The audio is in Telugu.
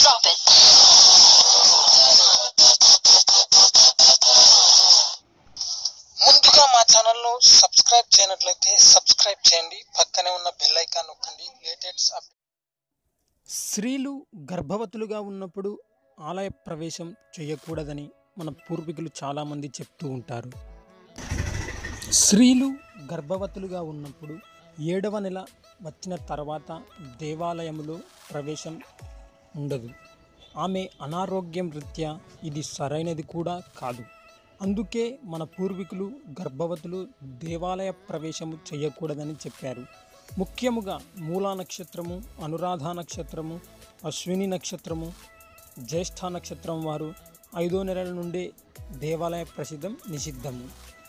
Drop it. ముందుగా మా ఛానల్ను సబ్స్క్రైబ్ చేయనట్లయితే సబ్స్క్రైబ్ చేయండి పక్కనే ఉన్న బెల్ ఐకాన్ నొక్కండి లేటెస్ట్ అప్ స్త్రీలు గర్భవతులుగా ఉన్నప్పుడు ఆలయ ప్రవేశం చేయకూడదని మన పూర్వీకులు చాలామంది చెప్తూ ఉంటారు స్త్రీలు గర్భవతులుగా ఉన్నప్పుడు ఏడవ నెల వచ్చిన తర్వాత దేవాలయములో ప్రవేశం ఉండదు ఆమె అనారోగ్యం రీత్యా ఇది సరైనది కూడా కాదు అందుకే మన పూర్వీకులు గర్భవతులు దేవాలయ ప్రవేశము చేయకూడదని చెప్పారు ముఖ్యముగా మూలా నక్షత్రము అనురాధ నక్షత్రము అశ్విని నక్షత్రము జ్యేష్ఠ నక్షత్రం వారు ఐదో నెలల నుండే దేవాలయ ప్రసిద్ధం నిషిద్ధము